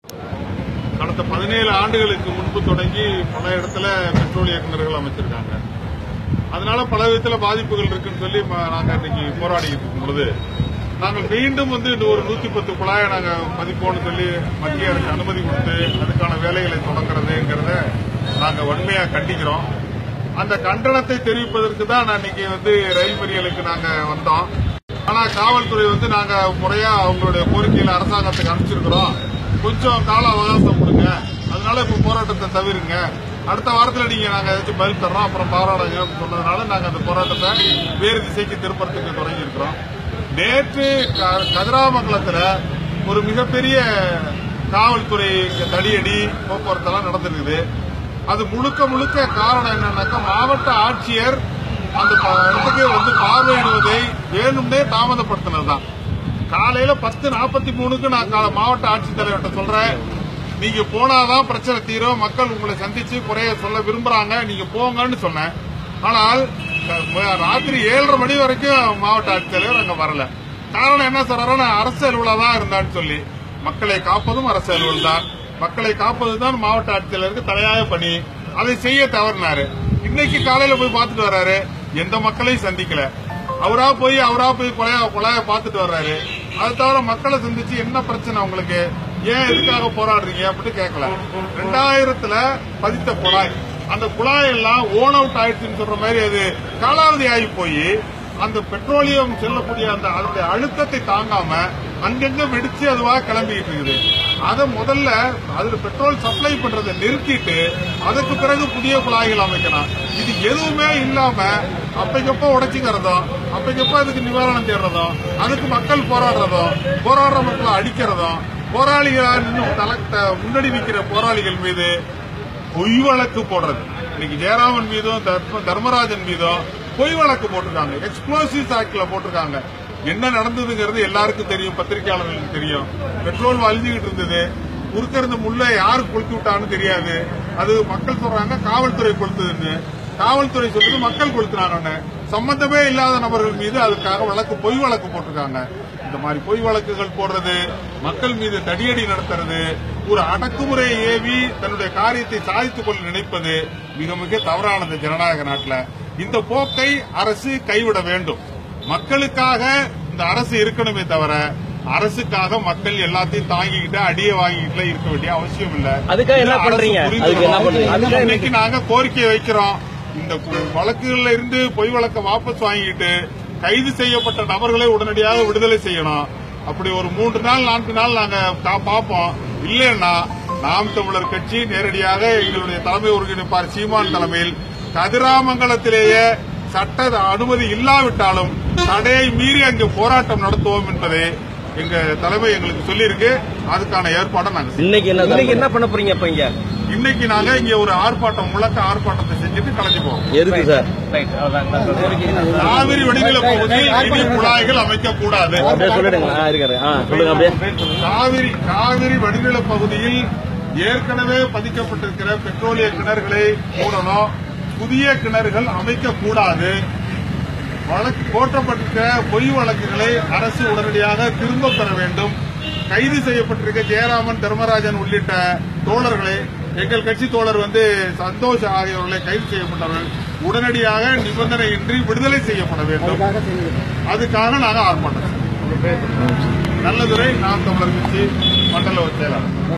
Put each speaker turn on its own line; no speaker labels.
கடந்த பதினேழு ஆண்டுகளுக்கு முன்பு தொடங்கி பல இடத்துல பெட்ரோலிய கிணறுகள் அமைச்சிருக்காங்க அதனால பல விதத்துல பாதிப்புகள் இருக்குன்னு சொல்லி ம- நாங்க இன்னைக்கு போராடிட்டு இருக்கும் பொழுது நாங்கள் மீண்டும் வந்து இந்த ஒரு நூத்தி பத்து குழாயை நாங்க பதிப்போம்னு சொல்லி மத்திய அரசு அனுமதி கொடுத்து அதுக்கான வேலைகளை தொடங்குறதுங்கிறத நாங்க வன்மையா கண்டிக்கிறோம் அந்த கண்டனத்தை தெரிவிப்பதற்கு தான் நான் இன்னைக்கு வந்து ரயில் மறியலுக்கு நாங்க வந்தோம் ஆனா காவல்துறை வந்து நாங்க முறையா அவங்களுடைய கோரிக்கையில அரசாங்கத்துக்கு அனுப்பிச்சிருக்கிறோம் கொஞ்சம் கால அவகாசம் கொடுங்க அதனால இப்ப போராட்டத்தை தவிருங்க அடுத்த வாரத்துல நீங்க நாங்க ஏதாச்சும் பதில் தர்றோம் அப்புறம் போராடுங்க அப்படின்னு சொன்னதுனால நாங்க அந்த போராட்டத்தை வேறு திசைக்கு திருப்பறதுக்கு தொடங்கி இருக்கிறோம் நேற்று க- கதிராமங்கலத்துல ஒரு மிகப்பெரிய காவல்துறை தடியடி போக்குவரத்தெல்லாம் நடந்திருக்குது அது முழுக்க முழுக்க காரணம் என்னன்னாக்கா மாவட்ட ஆட்சியர் அந்த ப- இடத்துக்கு வந்து பார்வையிடுவதை வேணும்னே தாமதப்படுத்தினதுதான் காலையில பத்து நாற்பத்தி மூணுக்கு நான் கா- மாவட்ட ஆட்சித்தலைவர்கிட்ட சொல்றேன் நீங்க போனாதான் பிரச்சனை தீரும் மக்கள் உங்களை சந்திச்சு குறைய சொல்ல விரும்புறாங்க நீங்க போங்கன்னு சொன்னேன் ஆனால் க- ராத்திரி ஏழரை மணி வரைக்கும் மாவட்ட ஆட்சித்தலைவர் அங்க வரல காரணம் என்ன சொல்றாரு நான் அரசு அலுவலா தான் இருந்தான்னு சொல்லி மக்களை காப்பதும் அரசு அலுவல் தான் மக்களை காப்பதுதான் மாவட்ட ஆட்சித்தலைவருக்கு தலையாய பணி அதை செய்ய தவறினாரு இன்னைக்கு காலையில போய் பார்த்துட்டு வர்றாரு எந்த மக்களையும் சந்திக்கல அவரா போய் அவரா போய் கொலையா கொலைய பார்த்துட்டு வர்றாரு அது தவிர மக்களை சந்திச்சு என்ன பிரச்சனை உங்களுக்கு ஏன் எதுக்காக போராடுறீங்க அப்படின்னு கேட்கல ரெண்டாயிரத்துல பதித்த குழாய் அந்த குழாய் எல்லாம் ஓன் அவுட் ஆயிடுச்சுன்னு சொல்ற மாதிரி அது காலாவதி ஆகி போய் அந்த பெட்ரோலியம் செல்லக்கூடிய அந்த அதனுடைய அழுத்தத்தை தாங்காம அங்கங்க வெடிச்சு அதுவா கிளம்பிட்டு இருக்குது அதை முதல்ல அதுல பெட்ரோல் சப்ளை பண்றதை நிறுத்திட்டு அதுக்கு பிறகு புதிய குழாய்கள் அமைக்கணும் இது எதுவுமே இல்லாம அப்பைக்கப்ப உடைச்சுக்கிறதும் அப்பைக்கப்ப அதுக்கு நிவாரணம் தேடுறதும் அதுக்கு மக்கள் போராடுறதும் போராடுற மக்களை அடிக்கிறதும் போராளிகளா நின்று தல- த- முன்னாடி நிக்கிற போராளிகள் மீது பொய் வழக்கு போடுறது இன்னைக்கு ஜெயராமன் மீதும் தர்ம- தர்மராஜன் மீதும் பொய் வழக்கு போட்டிருக்காங்க எக்ஸ்ப்ளோசிவ்ஸ் ஆக்ட்ல போட்டிருக்காங்க என்ன நடந்ததுங்கிறது எல்லாருக்கும் தெரியும் பத்திரிகையாளர்களுக்கு தெரியும் பெட்ரோல் வலிஞ்சுகிட்டு இருந்தது குறுக்க இருந்த முள்ள யாரு கொளுத்தி விட்டான்னு தெரியாது அது மக்கள் சொல்றாங்க காவல்துறை கொளுத்துதுன்னு காவல்துறை சொல்லுது மக்கள் கொளுத்துனாங்கன்னு சம்பந்தமே இல்லாத நபர்கள் மீது அதுக்காக வழக்கு பொய் வழக்கு போட்டிருக்காங்க இந்த மாதிரி பொய் வழக்குகள் போடுறது மக்கள் மீது தடியடி நடத்துறது ஒரு அடக்குமுறையை ஏவி தன்னுடைய காரியத்தை சாதித்துக் கொள்ள நினைப்பது மிக மிக தவறானது ஜனநாயக நாட்டில் இந்த போக்கை அரசு கைவிட வேண்டும் மக்களுக்காக இந்த அரசு இருக்கணுமே தவிர அரசுக்காக மக்கள் எல்லாத்தையும் தாங்கிக்கிட்டு அடிய வாங்கிக்கிட்டு இருக்க வேண்டிய அவசியம் இல்ல
அதுக்காக என்ன
இதை அரசு
பண்றீங்க?
புரிந்து
அதுக்கு என்ன
கொள்ளணும்.
பண்றீங்க? அதுக்காக என்ன
இன்னைக்கு நாங்க கோரிக்கை வைக்கிறோம் இந்த கு- வழக்குகள்ல இருந்து பொய் வழக்க வாபஸ் வாங்கிட்டு கைது செய்யப்பட்ட நபர்களை உடனடியாக விடுதலை செய்யணும் அப்படி ஒரு மூன்று நாள் நான்கு நாள் நாங்க கா- பார்ப்போம் இல்லைன்னா நாம் தமிழர் கட்சி நேரடியாக எங்களுடைய தலைமை ஒருங்கிணைப்பார் சீமான் தலைமையில் கதிராமங்கலத்திலேயே சட்ட அனுமதி இல்லாவிட்டாலும் தடையை மீறி அங்கு போராட்டம் நடத்துவோம் என்பதை எங்க தலைமை எங்களுக்கு சொல்லியிருக்கு அதுக்கான ஏற்பாடை நாங்க செய்வோம்.
இன்னைக்கு என்ன இன்னைக்கு என்ன பண்ண போறீங்க இப்ப இங்க
இன்னைக்கு நாங்க இங்க ஒரு ஆர்ப்பாட்டம் முழக்க ஆர்ப்பாட்டத்தை செஞ்சுட்டு கலைஞ்சு போவோம்
எதுக்கு சார்
காவிரி வடிநில பகுதியில் இனி குழாய்கள் அமைக்க கூடாது
அப்படியே சொல்லிடுங்க ஆ, இருக்காரு ஆ சொல்லுங்க அப்படியே
காவிரி காவிரி வடிநில பகுதியில் ஏற்கனவே பதிக்கப்பட்டிருக்கிற பெட்ரோலிய கிணறுகளை மூடணும் புதிய கிணறுகள் அமைக்க கூடாது வழக்கு போற்றப்பட்டிருக்கிற பொய் வழக்குகளை அரசு உடனடியாக திரும்ப பெற வேண்டும் கைது செய்யப்பட்டிருக்க ஜெயராமன் தர்மராஜன் உள்ளிட்ட தோழர்களை எங்கள் கட்சி தோழர் வந்து சந்தோஷ் ஆகியோர்களை கைது செய்யப்பட்டவர்கள் உடனடியாக நிபந்தனையின்றி விடுதலை செய்யப்பட வேண்டும் அதுக்காக நாங்கள் ஆர்ப்பாட்டம் செய்வோம். நல்லதுரை நாம் தமிழர் கட்சி மண்டல செயலாளர்